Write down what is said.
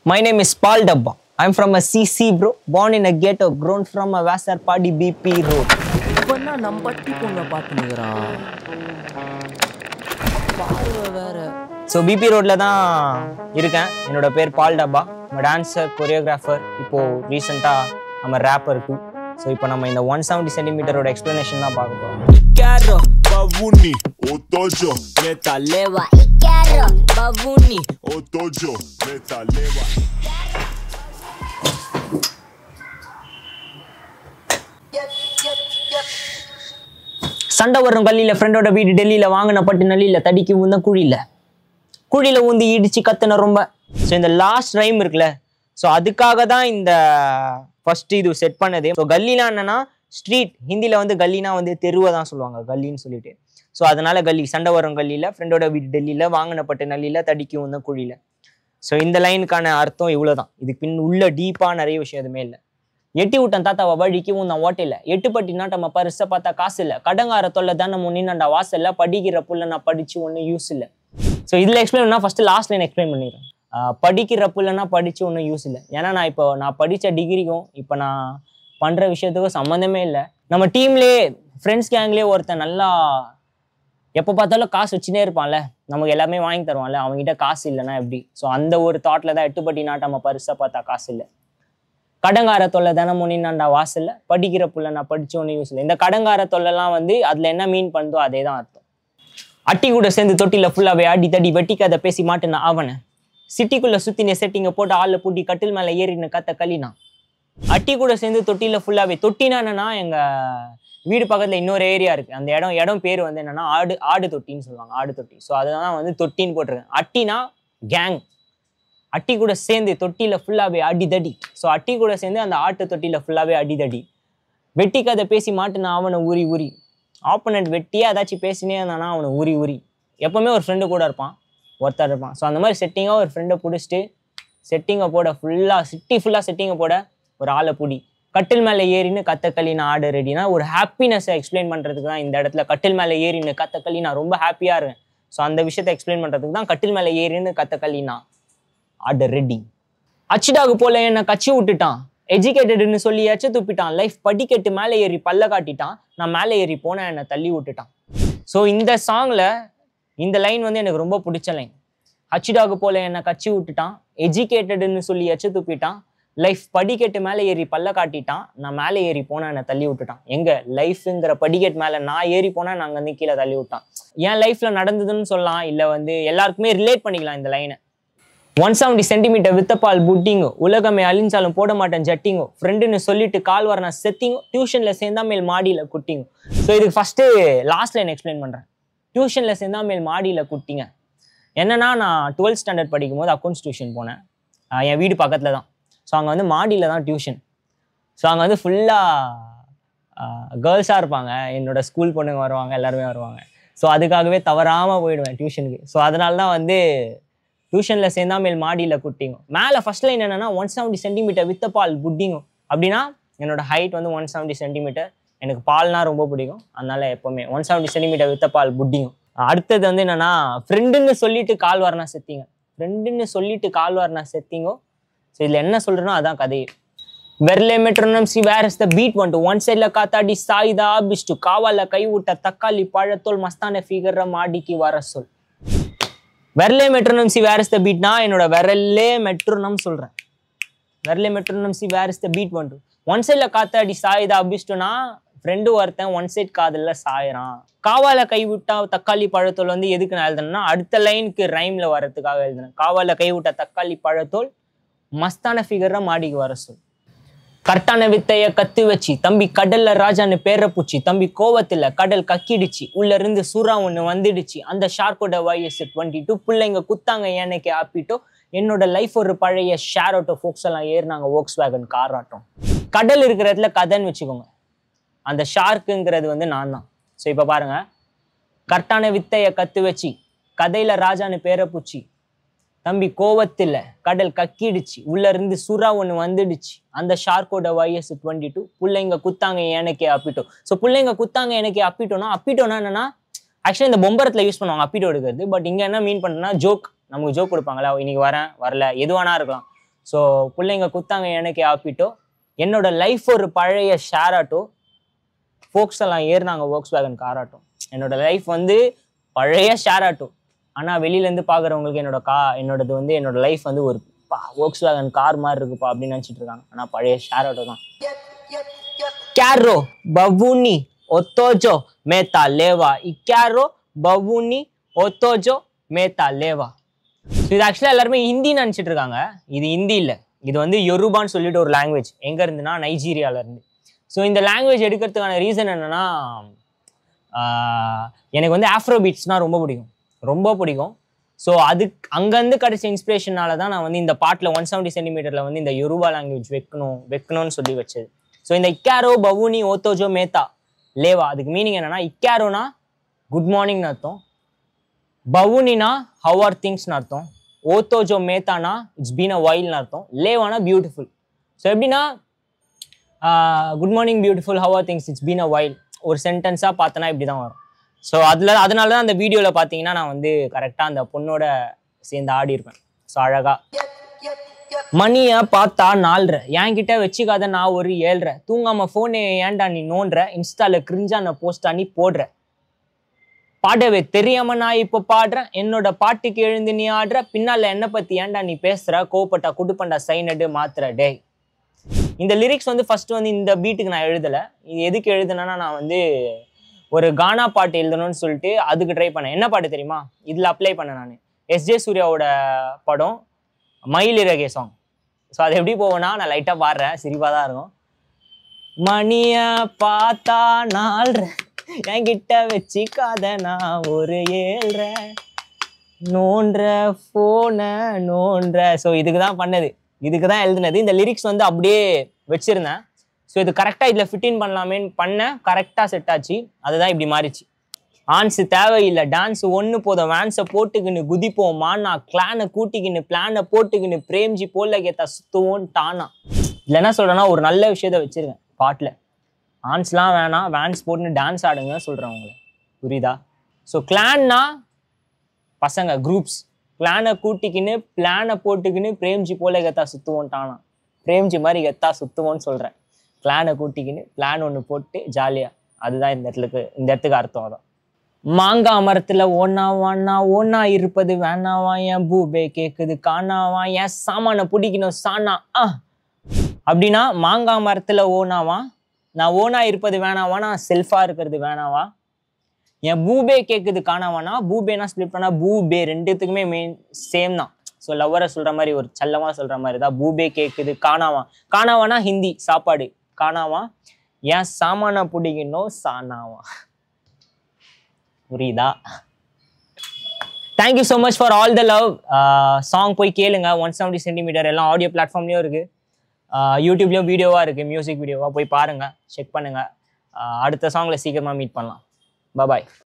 My name is Paul Dabba. I'm from a CC bro, born in a ghetto, grown from a Vassar Padi BP road. இப்பன்னா நம்ம பட்டி பொண்ணை பார்த்து நிற்கிறான் பார்வை வேற ஸோ பிபி ரோட்ல தான் இருக்கேன் என்னோட பேர் பால் டப்பா நம்ம டான்ஸர் கொரியோகிராஃபர் இப்போ ரீசெண்டாக நம்ம ரேப்பர் டூ ஸோ இப்போ நம்ம இந்த ஒன் செவன்ட்டி சென்டிமீட்டரோட எக்ஸ்ப்ளனேஷன் தான் பார்க்க போகிறோம் Caro, Bavuni, Otojo, metaleva, Icaro, bavuni, Otojo, Metaleva. சண்டை வரும் கல்லியில் ஃப்ரெண்டோட வீடு டெல்லியில் வாங்கின பட்டு நள்ளியில் தடிக்கி ஊந்த குழியில் குழியில் ஊந்தி இடிச்சு கத்துன ரொம்ப ஸோ இந்த லாஸ்ட் ரைம் இருக்குல்ல ஸோ அதுக்காக தான் இந்த ஃபர்ஸ்ட் இது செட் பண்ணது ஸோ கல்லினா என்னன்னா ஸ்ட்ரீட் ஹிந்தியில் வந்து கல்லினா வந்து தெருவை தான் சொல்லுவாங்க கல்லின்னு சொல்லிட்டு ஸோ அதனால கல்லி சண்டை வரும் கல்லியில் ஃப்ரெண்டோட வீடு டெல்லியில் வாங்கின பட்டு நள்ளியில் தடிக்கி ஊந்த குழியில் ஸோ இந்த லைனுக்கான அர்த்தம் இவ்வளோ தான் இதுக்கு பின் உள்ள டீப்பாக நிறைய விஷயம் எதுவுமே இல்லை எட்டி விட்டன் தாத்தாவை வழிக்கு உன் ஓட்டையில எட்டு பட்டி நாட்டம்மா பரிசை பார்த்தா காசு இல்லை கடங்கார தொல்லை தானே முன்னினாண்டா வாசல்ல படிக்கிற புள்ள நான் படிச்சு ஒன்றும் யூஸ் இல்லை ஸோ இதில் எக்ஸ்பிளைன் பண்ணால் ஃபர்ஸ்ட் லாஸ்ட் லைன் எக்ஸ்பிளைன் பண்ணிடுறேன் ஆஹ் படிக்கிற புள்ளனா படிச்சு ஒன்றும் யூஸ் இல்லை ஏன்னா நான் இப்போ நான் படித்த டிகிரிக்கும் இப்போ நான் பண்ணுற விஷயத்துக்கும் சம்மந்தமே இல்லை நம்ம டீம்லேயே ஃப்ரெண்ட்ஸ் கேங்லேயே ஒருத்தன் நல்லா எப்போ பார்த்தாலும் காசு வச்சுனே இருப்பான்ல நமக்கு எல்லாமே வாங்கி தருவான்ல அவங்ககிட்ட காசு இல்லைன்னா எப்படி ஸோ அந்த ஒரு தாட்டில் தான் எட்டுப்பட்டி நாட்டம்மா பரிசை பார்த்தா காசு இல்லை கடங்கார தொல்லை தினமும் நின்னாண்டா வாசல்ல படிக்கிற புள்ள நான் படிச்ச ஒன்று யூஸ் இல்லை இந்த கடங்கார தொல்லைலாம் வந்து அதுல என்ன மீன் பண்ணுதோ அதே தான் அர்த்தம் அட்டி கூட சேர்ந்து தொட்டில ஃபுல்லாவே அடி தடி வெட்டிக்காத பேசி மாட்டேன் அவனை சிட்டிக்குள்ள சுத்தின செட்டிங்க போட்டு ஆள்ல பூட்டி கட்டில் மேல ஏறின கத்த கலினா அட்டி கூட சேர்ந்து தொட்டில ஃபுல்லாவே தொட்டினா என்னன்னா எங்க வீடு பக்கத்துல இன்னொரு ஏரியா இருக்கு அந்த இடம் இடம் பேர் வந்து என்னன்னா ஆடு ஆடு தொட்டின்னு சொல்லுவாங்க ஆடு தொட்டி ஸோ அதுதான் வந்து தொட்டின்னு போட்டிருக்கேன் அட்டினா கேங் அட்டி கூட சேர்ந்து தொட்டியில் ஃபுல்லாகவே அடிதடி ஸோ அட்டி கூட சேர்ந்து அந்த ஆட்டு தொட்டியில் ஃபுல்லாகவே அடிதடி வெட்டி கதை பேசி மாட்டுனா அவனை ஊறி ஊறி ஆப்போனண்ட் வெட்டியே ஏதாச்சும் பேசினே இருந்தானா அவனை ஊறி ஊறி எப்பவுமே ஒரு ஃப்ரெண்டு கூட இருப்பான் ஒருத்தர் இருப்பான் ஸோ அந்த மாதிரி செட்டிங்காக ஒரு ஃப்ரெண்டை பிடிச்சிட்டு செட்டிங்கை போட ஃபுல்லாக சிட்டி ஃபுல்லாக செட்டிங்கை போட ஒரு ஆளை புடி கட்டில் மேலே ஏறின்னு கத்தக்களி நான் ஆடு ரெடினா ஒரு ஹாப்பினஸை எக்ஸ்பிளைன் பண்ணுறதுக்கு தான் இந்த இடத்துல கட்டில் மேலே ஏறின்னு கத்தக்களி நான் ரொம்ப ஹாப்பியாக இருக்கேன் ஸோ அந்த விஷயத்தை எக்ஸ்பிளைன் பண்ணுறதுக்கு தான் கட்டில் மேலே ஏறின்னு கத்தக்களி நான் ஆர்டர் ரெடி அச்சுடாகு போல என்ன கச்சி விட்டுட்டான் எஜுகேட்டடுன்னு சொல்லி எச்ச துப்பிட்டான் லைஃப் படிக்கட்டு மேலே ஏறி பல்ல காட்டிட்டான் நான் மேலே ஏறி போனேன் என்னை தள்ளி விட்டுட்டான் ஸோ இந்த சாங்கில் இந்த லைன் வந்து எனக்கு ரொம்ப பிடிச்ச லைன் அச்சுடாகு போல என்னை கச்சி விட்டுட்டான் எஜுகேட்டடுன்னு சொல்லி எச்ச துப்பிட்டான் லைஃப் படிக்கட்டு மேலே ஏறி பல்ல காட்டிட்டான் நான் மேலே ஏறி போனேன் என்னை தள்ளி விட்டுட்டான் எங்க லைஃப்ங்கிற படிக்கட்டு மேலே நான் ஏறி போனேன் நாங்கள் வந்து கீழே தள்ளி விட்டான் என் லைஃப்ல நடந்ததுன்னு சொல்லலாம் இல்லை வந்து எல்லாருக்குமே ரிலேட் பண்ணிக்கலாம் இந்த லைனை ஒன் செவன்டி சென்டிமீட்டர் வித்தப்பால் புட்டிங்கோ உலகமே அழிஞ்சாலும் போட மாட்டேன் ஜட்டிங்கோ ஃப்ரெண்டுன்னு சொல்லிட்டு கால் வர நான் செத்திங்கோ டியூஷனில் சேர்ந்தா மேல் மாடியில் குட்டிங்கோ ஸோ இதுக்கு ஃபஸ்ட்டு லாஸ்ட் லைன் எக்ஸ்பிளைன் பண்ணுறேன் டியூஷனில் சேர்ந்தா மேல் மாடியில் குட்டிங்க என்னன்னா நான் டுவெல்த் ஸ்டாண்டர்ட் படிக்கும் போது அக்கௌண்ட்ஸ் டியூஷன் போனேன் ஆஹ் என் வீடு பக்கத்தில் தான் ஸோ அங்கே வந்து மாடியில் தான் டியூஷன் ஸோ அங்கே வந்து ஃபுல்லாக கேர்ள்ஸாக இருப்பாங்க என்னோட ஸ்கூல் பொண்ணுங்க வருவாங்க எல்லாருமே வருவாங்க ஸோ அதுக்காகவே தவறாமல் போயிடுவேன் டியூஷனுக்கு ஸோ அதனால தான் வந்து டியூஷனில் சேர்ந்தா மேல் மாடியில் குட்டிங்க மேலே ஃபர்ஸ்ட் லைன் என்னன்னா ஒன் செவன்ட்டி சென்டிமீட்டர் வித்த பால் புட்டிங்க அப்படின்னா என்னோட ஹைட் வந்து ஒன் செவன்ட்டி சென்டிமீட்டர் எனக்கு பால்னா ரொம்ப பிடிக்கும் அதனால எப்போவுமே ஒன் செவன்ட்டி சென்டிமீட்டர் வித்த பால் புட்டிங்க அடுத்தது வந்து என்னன்னா ஃப்ரெண்டுன்னு சொல்லிட்டு கால் வரனா செத்திங்க ஃப்ரெண்டுன்னு சொல்லிட்டு கால் வரனா செத்திங்கோ ஸோ இதில் என்ன சொல்கிறேனோ அதான் கதையே வெர்லே metronome see where is the beat வந்துட்டு ஒன் சைடில் காத்தாடி சாயுதா ஆபிஸ்டு காவால கை விட்ட தக்காளி பழத்தோல் மஸ்தான ஃபிகர மாடிக்கு வர சொல் வெர்லே metronome see where is the பீட்னா என்னோட விரல்லே மெட்ரோனம் சொல்கிறேன் வெர்லே metronome see where is the beat வந்துட்டு ஒன் சைடில் காத்தாடி சாயுதா ஆபிஸ்டுனா ஃப்ரெண்டு ஒருத்தன் ஒன் சைட் காதலில் சாயறான் காவால கை விட்டா தக்காளி பழத்தோல் வந்து எதுக்கு நான் எழுதுனேன்னா அடுத்த லைனுக்கு ரைமில் வரதுக்காக எழுதுனேன் காவால கை விட்ட தக்காளி பழத்தோல் மஸ்தான ஃபிகரை மாடிக்கு வர சொல் கரெக்டான வித்தைய கத்து வச்சு தம்பி கடல்ல ராஜான்னு பேரை பூச்சி தம்பி கோவத்துல கடல் கக்கிடுச்சு உள்ள இருந்து சூறா ஒண்ணு வந்துடுச்சு அந்த ஷார்க்கோட வயசு டுவெண்ட்டி டூ பிள்ளைங்க குத்தாங்க எனக்கு ஆப்பிட்டோ என்னோட லைஃப் ஒரு பழைய ஷேர் ஆட்டோ ஃபோக்ஸ் எல்லாம் ஏறினாங்க ஓக்ஸ் வேகன் கார் ஆட்டம் கடல் இருக்கிற இடத்துல கதைன்னு வச்சுக்கோங்க அந்த ஷார்க்குங்கிறது வந்து நான் தான் ஸோ இப்போ பாருங்க கரெக்டான வித்தைய கத்து வச்சு கதையில ராஜான்னு பேரை பூச்சி தம்பி கோவத்தில் கடல் கக்கிடுச்சு உள்ள இருந்து சுறா ஒன்று வந்துடுச்சு அந்த ஷார்க்கோட வயசு டுவெண்ட்டி டூ பிள்ளைங்க குத்தாங்க எனக்கே அப்பிட்டோ ஸோ பிள்ளைங்க குத்தாங்க எனக்கே அப்பிட்டோனா அப்பிட்டோனா என்னன்னா ஆக்சுவலி இந்த பொம்பரத்தில் யூஸ் பண்ணுவாங்க அப்பிட்டோ எடுக்கிறது பட் இங்கே என்ன மீன் பண்ணுறேன்னா ஜோக் நமக்கு ஜோக் கொடுப்பாங்களா இன்னைக்கு வரேன் வரல எதுவானா இருக்கலாம் ஸோ பிள்ளைங்க குத்தாங்க எனக்கு ஆப்பிட்டோ என்னோட லைஃப் ஒரு பழைய ஷேர் ஆட்டோ ஃபோக்ஸ் எல்லாம் ஏறினாங்க ஒர்க்ஸ் வேகன் கார் ஆட்டோ என்னோட லைஃப் வந்து பழைய ஷேர் ஆட்டோ ஆனால் வெளியிலேருந்து பார்க்குறவங்களுக்கு என்னோட கா என்னோடது வந்து என்னோட லைஃப் வந்து ஒரு ஒர்க்ஸ் வேகன் கார் மாதிரி இருக்குப்பா அப்படின்னு நினச்சிட்டு இருக்காங்க ஆனால் பழைய ஷேர் ஆட்டோ தான் Chiaro, bavuni, otojo, meta leva. Ichiaro, bavuni, otojo, meta leva. So இது ஆக்சுவலாக எல்லாருமே ஹிந்தி நினச்சிட்டு இருக்காங்க இது ஹிந்தி இல்லை இது வந்து யொருபான்னு சொல்லிட்டு ஒரு லாங்குவேஜ் எங்கே இருந்துன்னா நைஜீரியால இருந்து ஸோ இந்த லாங்குவேஜ் எடுக்கிறதுக்கான ரீசன் என்னன்னா ஆஹ், எனக்கு வந்து ஆஃப்ரோ பீட்ஸ்னால் ரொம்ப பிடிக்கும் ரொம்ப பிடிக்கும் ஸோ அதுக்கு அங்கேருந்து கிடைச்ச இன்ஸ்பிரேஷனால தான் நான் வந்து இந்த பாட்டில் ஒன் செவன்ட்டி சென்டிமீட்டரில் வந்து இந்த யோருபா லாங்குவேஜ் வைக்கணும் வைக்கணும்னு சொல்லி வச்சது ஸோ இந்த இக்காரோ பவுனி ஓத்தோஜோ மேத்தா லேவா அதுக்கு மீனிங் என்னன்னா இக்காரோனா குட் மார்னிங்னு அர்த்தம் பவுனினா ஹவ் ஆர் திங்ஸ்னு அர்த்தம் ஓத்தோஜோ மேத்தானா இட்ஸ் பீன் அ வைல்னு அர்த்தம் லேவானா பியூட்டிஃபுல் ஸோ எப்படின்னா good morning beautiful how are things it's been a while ஒரு சென்டென்ஸாக பார்த்தனா இப்படி தான் வரும் ஸோ அதில் அதனால தான் அந்த வீடியோவில் பார்த்தீங்கன்னா நான் வந்து கரெக்டாக அந்த பொண்ணோட சேர்ந்து ஆடி இருப்பேன் ஸோ அழகா மணியை பார்த்தா நாலரை என்கிட்ட வச்சுக்காத நான் ஒரு ஏழ்ரை தூங்காம ஃபோனே ஏன்டா நீ நோன்ற இன்ஸ்டால கிரிஞ்சான போஸ்டா நீ போடுற பாடவே தெரியாம நான் இப்போ பாடுறேன் என்னோட பாட்டுக்கு எழுந்து நீ ஆடுற பின்னால என்ன பத்தி ஏன்டா நீ பேசுற கோவப்பட்டா குடுப்பண்டா சைனடு மாத்திர டேய் இந்த லிரிக்ஸ் வந்து ஃபர்ஸ்ட் வந்து இந்த பீட்டுக்கு நான் எழுதலை இது எதுக்கு எழுதுனேன்னா நான் வந்து ஒரு கானா பாட்டு எழுதணும்னு சொல்லிட்டு அதுக்கு ட்ரை பண்ணேன் என்ன பாட்டு தெரியுமா இதில் அப்ளை பண்ணேன் நான் எஸ்ஜே சூர்யாவோட படம் மயில் இறகே சாங் ஸோ அது எப்படி போவோம்னா நான் லைட்டாக பாடுறேன் சிரிப்பாக தான் இருக்கும் மணிய பார்த்தா நாள்ற என்கிட்ட வச்சுக்காத நான் ஒரு ஏழ்ற நோன்ற ஃபோனை நோன்ற ஸோ இதுக்கு தான் பண்ணது இதுக்கு தான் எழுதுனது இந்த லிரிக்ஸ் வந்து அப்படியே வச்சிருந்தேன் ஸோ இது கரெக்டாக இதில் ஃபிட்டின் பண்ணலாமேன்னு பண்ணேன் கரெக்டாக செட் ஆச்சு அதுதான் இப்படி மாறிச்சு ஆன்ஸ் தேவையில்லை டான்ஸ் ஒன்று போதும் வேன்ஸை போட்டுக்கின்னு குதிப்போம் மானா கிளானை கூட்டிக்கின்னு பிளானை போட்டுக்கின்னு பிரேம்ஜி போல கேத்தா சுத்துவோம் டானா இதில் என்ன சொல்கிறேன்னா ஒரு நல்ல விஷயத்த வச்சிருக்கேன் பாட்டில் ஆன்ஸ்லாம் வேணாம் வேன்ஸ் போட்டுன்னு டான்ஸ் ஆடுங்க சொல்கிறேன் உங்களை புரியுதா ஸோ கிளான்னா பசங்க குரூப்ஸ் பிளானை கூட்டிக்கின்னு பிளானை போட்டுக்கின்னு பிரேம்ஜி போல கெத்தா சுத்துவோம் டானா பிரேம்ஜி மாதிரி கெத்தா சுத்துவோம்னு சொல்கிறேன் பிளானை கூட்டிக்கின்னு பிளான் ஒன்று போட்டு ஜாலியாக அதுதான் இந்த இடத்துக்கு இந்த இடத்துக்கு அர்த்தம் அதான் மாங்காய் மரத்துல ஒன்னா வானா ஒன்னா இருப்பது வேணாவா என் பூபே கேக்குது காணாவா என் சாமான பிடிக்கணும் சானா ஆ அப்படின்னா மாங்காய் மரத்துல ஓனாவா நான் ஓனா இருப்பது வேணாவா நான் செல்ஃபா இருக்கிறது வேணாவா என் பூபே கேக்குது காணாவானா பூபேனா ஸ்பிளிட் பண்ணா பூபே ரெண்டுத்துக்குமே மெயின் சேம் தான் ஸோ லவ்வரை சொல்ற மாதிரி ஒரு செல்லமா சொல்ற மாதிரி தான் பூபே கேக்குது காணாவா காணாவானா ஹிந்தி சாப்பாடு காணாவா என் சாமான பிடிக்கணும் சானாவா புரியுதா thank you so much for all the love song போய் கேளுங்க ஒன் செவன்ட்டி சென்டிமீட்டர் எல்லாம் ஆடியோ பிளாட்ஃபார்ம்லேயும் இருக்குது யூடியூப்லேயும் வீடியோவாக இருக்குது மியூசிக் வீடியோவாக போய் பாருங்கள் செக் பண்ணுங்கள் அடுத்த சாங்கில் சீக்கிரமாக மீட் பண்ணலாம் பாய்